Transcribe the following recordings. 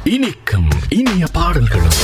இனிக்கும் இனிய பாடல்களும்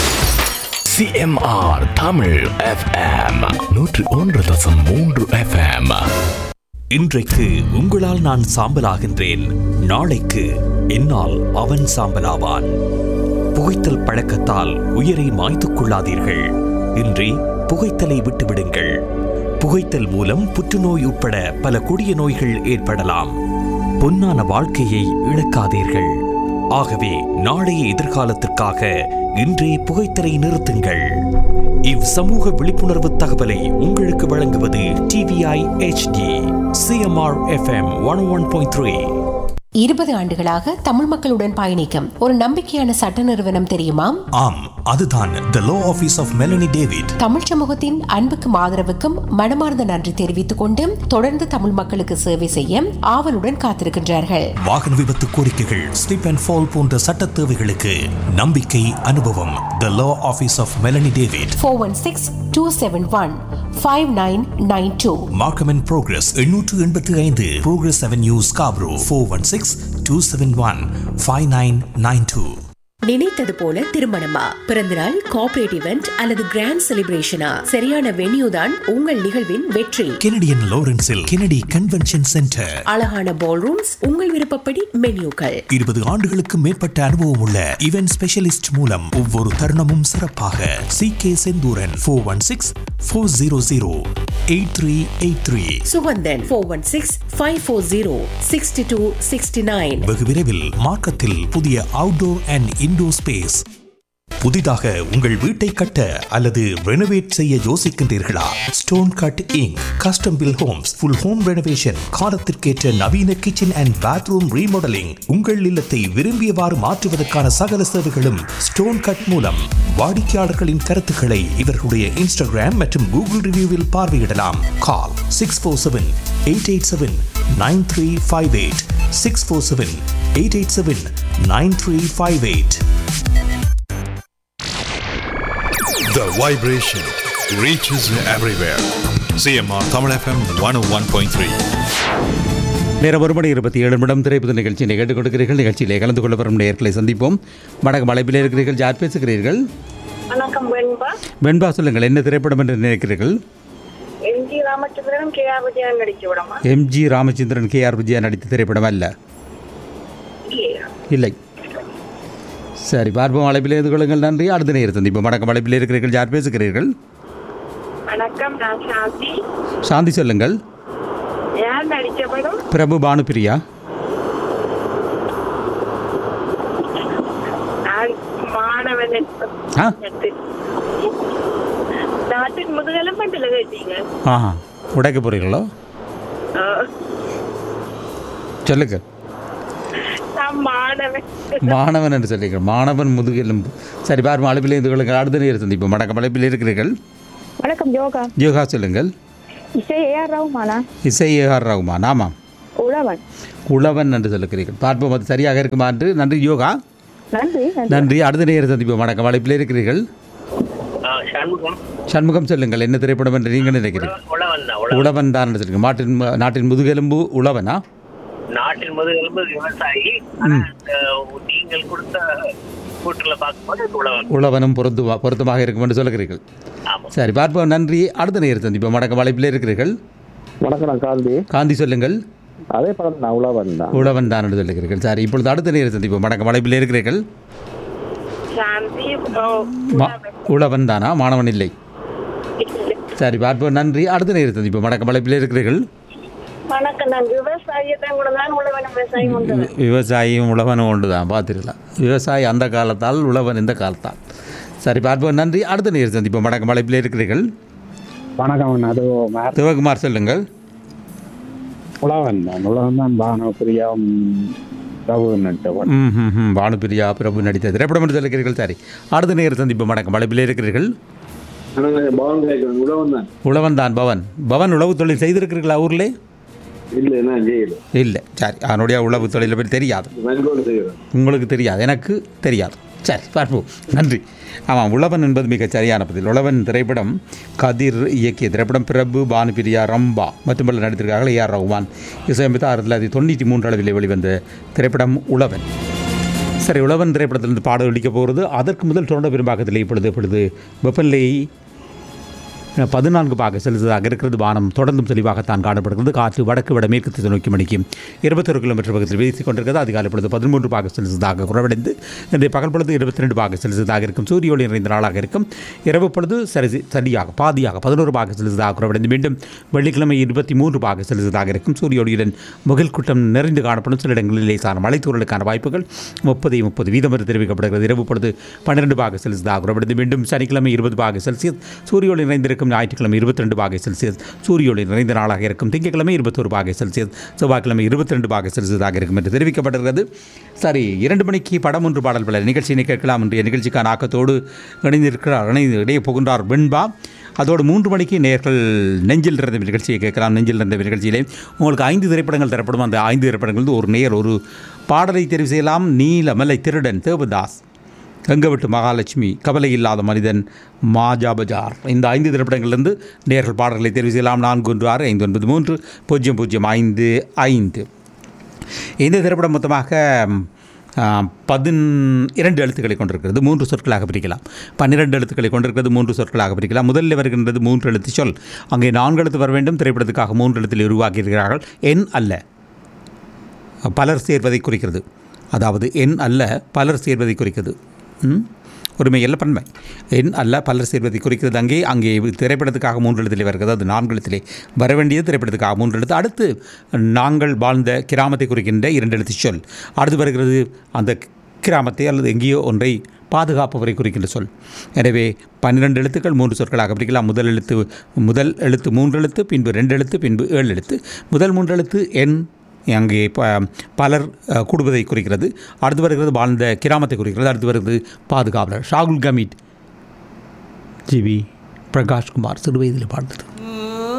சிஎம்ஆர் தமிழ் எஃப்எம் நூற்று ஒன்று தசம் மூன்று எஃப்எம் இன்றைக்கு உங்களால் நான் சாம்பலாகின்றேன் நாளைக்கு என்னால் அவன் சாம்பலாவான் புகைத்தல் பழக்கத்தால் உயிரை மாய்த்துக் கொள்ளாதீர்கள் இன்றி புகைத்தலை விட்டுவிடுங்கள் புகைத்தல் மூலம் புற்றுநோய் உட்பட பல கொடிய நோய்கள் ஏற்படலாம் பொன்னான வாழ்க்கையை இழக்காதீர்கள் ஆகவே நாளைய எதிர்காலத்திற்காக இன்றே புகைத்தலை நிறுத்துங்கள் இவ் சமூக விழிப்புணர்வு தகவலை உங்களுக்கு வழங்குவது TVI HD CMR FM one one point three இருபது ஆண்டுகளாக தமிழ் மக்களுடன் பயணிக்கும் ஒரு நம்பிக்கையான சட்ட நிறுவனம் தெரியுமா ஆம் அதுதான் the law office of Melanie David Tamil சமூகத்தின் அன்புக்கும் ஆதரவுக்கும் மனமார்ந்த நன்றி தெரிவித்துக் கொண்டு தொடர்ந்து தமிழ் மக்களுக்கு சேவை செய்ய ஆவலுடன் காத்திருக்கின்றார்கள் வாகன விபத்து கோரிக்கைகள் ஸ்லிப் அண்ட் ஃபால் போன்ற சட்ட தேவைகளுக்கு நம்பிக்கை அனுபவம் the law office of Melanie David four one six two seven one five nine nine two Markham and Progress எண்ணூற்று எண்பத்தி ஐந்து Progress Avenue Scarborough four one six two seven one five nine nine two நினைத்தது போல திருமணமா பிறந்தநாள் corporate event அல்லது grand செலிப்ரேஷனா சரியான வென்யூ தான் உங்கள் நிகழ்வின் வெற்றி கெனடியன் லாரன்ஸில் கெனடி கன்வென்ஷன் சென்டர் அழகான பால் ரூம்ஸ் உங்கள் விருப்பப்படி மென்யூக்கள் இருபது ஆண்டுகளுக்கு மேற்பட்ட அனுபவம் உள்ள இவென்ட் ஸ்பெஷலிஸ்ட் மூலம் ஒவ்வொரு தருணமும் சிறப்பாக C K Senthooran four one six four zero zero eight three eight three Suganthan four one six five four zero sixty two sixty nine வெகு விரைவில் மார்க்கத்தில் புதிய அவுட்டோர் அண்ட் இன்டோர் ஸ்பேஸ் புதிதாக உங்கள் வீட்டை கட்ட அல்லது ரெனோவேட் செய்ய யோசிக்கின்றீர்களா stone cut inc custom built homes full home renovation காலத்திற்கேற்ற நவீன கிச்சன் அண்ட் பாத்ரூம் ரீமாடலிங் உங்கள் இல்லத்தை விரும்பியவாறு மாற்றுவதற்கான சகல சேவைகளும் ஸ்டோன் கட் மூலம் வாடிக்கையாளர்களின் கருத்துக்களை இவர்களுடைய இன்ஸ்டாகிராம் மற்றும் கூகுள் ரிவ்யூவில் பார்வையிடலாம் call six four seven eight eight seven nine three five eight six four seven eight eight seven nine three five eight The vibration reaches everywhere. CMR Tamil FM 101.3. நேரம் ஒரு மணி இருபத்தி ஏழு நிமிடம் திரைப்பட நிகழ்ச்சியை கேட்டுக் கொடுக்கிறீர்கள் நிகழ்ச்சியிலே கலந்து கொள்ள வரும் நேர்களை சந்திப்போம் வணக்கம் அழைப்பில் இருக்கிறீர்கள் யார் பேசுகிறீர்கள் வணக்கம் வெண்பா வெண்பா சொல்லுங்கள் என்ன திரைப்படம் என்று நினைக்கிறீர்கள் M G Ramachandran K R Vijayan நடிக்க விடமா MG Ramachandran K R Vijaya நடித்த திரைப்படம் அல்ல இல்லையா இல்லை சரி பார்ப்போம் அழைப்பில் இருந்து கொள்ளுங்கள் நன்றி அடுத்த நேரம் சந்திப்போம் வணக்கம் அழைப்பில் இருக்கிறீர்கள் யார் பேசுகிறீர்கள் வணக்கம் நான் சாந்தி சாந்தி சொல்லுங்கள் யார் நடிச்ச படம் பிரபு பானுபிரியா நான் மாணவன் ஆ நாட்டின் முதுகெலும்பட்டில் கேட்டீங்க ஆஹா உடைக்க போகிறீர்களோ ஆ, சொல்லுங்க நான் மாணவன் மாணவன் என்று சொல்லிக்கிறேன் மாணவன் முதுகெலும்பு சரி பார்ப்போம் அழைப்பில் இருந்து கொள்ளுங்கள் அடுத்த நேரம் சந்திப்போம் வணக்கம் அழைப்பில் இருக்கிறீர்கள் வணக்கம் யோகா யோகா சொல்லுங்கள் இசை ஏஆர் ரவுமானா இசை ஏஆர் ரகுமான் ஆமாம் உழவன் உழவன் என்று சொல்லுகிறீர்கள் பார்ப்போம் அது சரியாக இருக்குமா என்று நன்றி யோகா நன்றி நன்றி நன்றி அடுத்த நேரம் சந்திப்போம் வணக்கம் அழைப்பில் இருக்கிறீர்கள் சண்முகம் சண்முகம் சொல்லுங்கள் என்ன திரைப்படம் என்று நீங்கள் நினைக்கிறீர்கள் உழவன் தான் உழவன் உழவன் தான் என்று சொல்லுங்கள் நாட்டின் மு- நாட்டின் முதுகெலும்பு உழவனா நாட்டின் முதுகெலும்பு விவசாயி ஆனா இந்த நீங்கள் கொடுத்த கூட்டுல பார்க்கும்போது அது உழவன் உழவனும் பொருத்துமா பொருத்தமாக இருக்கும் என்று சொல்லுகிறீர்கள் ஆமா சரி பார்ப்போம் நன்றி அடுத்த நேரம் சந்திப்போம் வணக்கம் அழைப்பில் இருக்கிறீர்கள் வணக்கம் நான் காந்தி காந்தி சொல்லுங்கள் அதே படம் தான் உழவன் தான் உழவன் தான் என்று சொல்லுகிறீர்கள் சரி இப்பொழுது அடுத்த நேரம் சந்திப்போம் வணக்கம் அழைப்பில் இருக்கிறீர்கள் சாந்தி ஓ, மா- உழவன் தானா மாணவன் இல்லை சரி பார்ப்போம் நன்றி அடுத்த நேரம் சந்திப்போம் வணக்கம் அழைப்பில் இருக்கிறீர்கள் வணக்கம் நான் விவசாயத்தான் கூட தான் உழவன் விவசாயம் வந்தது விவசாயியும் உழவனும் ஒன்று தான் பார்த்துருக்கலாம் விவசாயி அந்த காலத்தால் உழவன் இந்த காலத்தால் சரி பார்ப்போம் நன்றி அடுத்த நேரம் சந்திப்போம் வணக்கம் அழைப்பில் இருக்கிறீர்கள் வணக்கம் அது மே- சிவகுமார் சொல்லுங்கள் உழவன் தான் உழவன் தான் பானு பிரியாம் பிரபு நடித்த படம் ம் ம் ம் பானுபிரியா பிரபு நடித்த திரைப்படம் என்று சொல்லுகிறீர்கள் சரி அடுத்த நேரம் சந்திப்போம் வணக்கம் அழைப்பில் இருக்கிறீர்கள் பவன் கேட்கணும் உழவன் தான் உழவன் தான் பவன் பவன் உழவு தொழில் செய்திருக்கிறீர்களா ஊரில் இல்லை நான் ஜெயில இல்லை சரி அவனுடைய உழவு தொழிலை பற்றி தெரியாது வெண்கோடு செய்கிறேன் உங்களுக்கு தெரியாது எனக்கு தெரியாது சரி பார்ப்போம் நன்றி ஆமாம் உழவன் என்பது மிகச் சரியான பதில் உழவன் திரைப்படம் கதிர் இயக்கிய திரைப்படம் பிரபு பானுபிரியா ரம்பா மற்றும் பல நடித்திருக்கார்கள் ஏஆர் ரகுமான் இசையமைத்து ஆயிரத்தி தொள்ளாயிரத்தி தொண்ணூற்றி மூன்று அளவில் வெளிவந்த திரைப்படம் உழவன் சரி உழவன் திரைப்படத்திலிருந்து பாடல் ஒழிக்க போகிறது அதற்கு முதல் தொடர்ந்த பெரும்பாக்கத்தில் இப்பொழுது இப்பொழுது வெப்பநிலை பதினான்கு பாக செலுத்ததாக இருக்கிறது வானம் தொடர்ந்தும் தெளிவாகத்தான் காணப்படுகிறது காற்று வடக்கு வடமேற்கு திசை நோக்கி மணிக்கு இருபத்தொரு கிலோமீட்டர் பக்கத்தில் வீசிக் கொண்டிருக்கிறது அதிகாலை பொழுது பதிமூன்று பாக செலுத்ததாக குறைவடைந்து இன்றைய பகல் பொழுது இருபத்தி ரெண்டு பாக செலுத்ததாக இருக்கும் சூரிய ஒளி நிறைந்த நாளாக இருக்கும் இரவு பொழுது சரி சரியாக பாதியாக பதினோரு பாக செலுத்ததாக குறைவடைந்து மீண்டும் வெள்ளிக்கிழமை இருபத்தி மூன்று பாக செலுத்ததாக இருக்கும் சூரிய ஒளியுடன் முகில் கூட்டம் நிறைந்து காணப்படும் சில இடங்களில் லேசான மலைத்தூரலுக்கான வாய்ப்புகள் முப்பது முப்பது வீதம் வரை தெரிவிக்கப்படுகிறது இரவு பொழுது பன்னிரெண்டு பாக செல்சியஸாக குறைவடைந்து மீண்டும் சனிக்கிழமை இருபது பாக செல்சியஸ் சூரிய ஒளி நிறைந்திருக்கும் ஞாயிற்றுக்கிழமை இருபத்தி ரெண்டு பாகை செல்சியஸ் சூரிய ஒளி நிறைந்த நாளாக இருக்கும் திங்கட்கிழமை இருபத்தொரு பாகை செல்சியஸ் செவ்வாய்க்கிழமை இருபத்தி ரெண்டு பாகை செல்சியஸாக இருக்கும் என்று தெரிவிக்கப்பட்டிருக்கிறது சரி இரண்டு மணிக்கு படம் ஒன்று பாடல் பல நிகழ்ச்சியினை கேட்கலாம் என்ற நிகழ்ச்சிக்கான ஆக்கத்தோடு இணைந்திருக்கிறார் இணைந்து இடையே புகுந்தார் வெண்பா அதோடு மூன்று மணிக்கு நேர்கள் நெஞ்சில் இருந்த நிகழ்ச்சியை கேட்கலாம் நெஞ்சில் இருந்த நிகழ்ச்சியிலே உங்களுக்கு ஐந்து திரைப்படங்கள் தரப்படும் அந்த ஐந்து திரைப்படங்கள் ஒரு நேர் ஒரு பாடலை தெரிவு செய்யலாம் நீலமலை திருடன் தேவதாஸ் கங்கவட்டு மகாலட்சுமி கவலை இல்லாத மனிதன் மாஜா பஜார் இந்த ஐந்து திரைப்படங்களிலிருந்து நேர்கள் பாடல்களை தெரிவு செய்யலாம் நான்கு ஒன்று ஆறு ஐந்து ஒன்பது மூன்று பூஜ்ஜியம் பூஜ்ஜியம் ஐந்து ஐந்து இந்த திரைப்படம் மொத்தமாக ஆ, பதின் இரண்டு எழுத்துக்களை கொண்டிருக்கிறது மூன்று சொற்களாக பிரிக்கலாம் பன்னிரெண்டு எழுத்துக்களை கொண்டிருக்கிறது மூன்று சொற்களாக பிரிக்கலாம் முதலில் வருகின்றது மூன்று எழுத்து சொல் அங்கே நான்கு எழுத்து வர வேண்டும் திரைப்படத்துக்காக மூன்று எழுத்தில் உருவாக்கியிருக்கிறார்கள் எண் அல்ல பலர் சேர்வதை குறிக்கிறது அதாவது எண் அல்ல பலர் சேர்வதை குறிக்கிறது ம்? ஒருமை அல்ல பன்மை எண் அல்ல பலர் சேர்வதை குறிக்கிறது அங்கே அங்கே திரைப்படத்துக்காக மூன்று எழுத்திலே வருகிறது அது நான்கு எழுத்திலே வர வேண்டியது திரைப்படத்துக்காக மூன்று எழுத்து அடுத்து நாங்கள் வாழ்ந்த கிராமத்தை குறிக்கின்ற இரண்டு எழுத்து சொல் அடுத்து வருகிறது அந்த கிராமத்தை அல்லது எங்கேயோ ஒன்றை பாதுகாப்பவரை குறிக்கின்ற சொல் எனவே பன்னிரெண்டு எழுத்துக்கள் மூன்று சொற்களாக பிரிக்கலாம் முதல் எழுத்து முதல் எழுத்து மூன்று எழுத்து பின்பு ரெண்டு எழுத்து பின்பு ஏழு எழுத்து முதல் மூன்று எழுத்து எண் அங்கே ப பலர் அஹ், கூடுவதை குறிக்கிறது அடுத்து வருகிறது வாழ்ந்த கிராமத்தை குறிக்கிறது அடுத்து வருகிறது பாதுகாவலர் ஷாகுல் கமீட் ஜிவி பிரகாஷ்குமார் சிறு வயதில் பாடுறது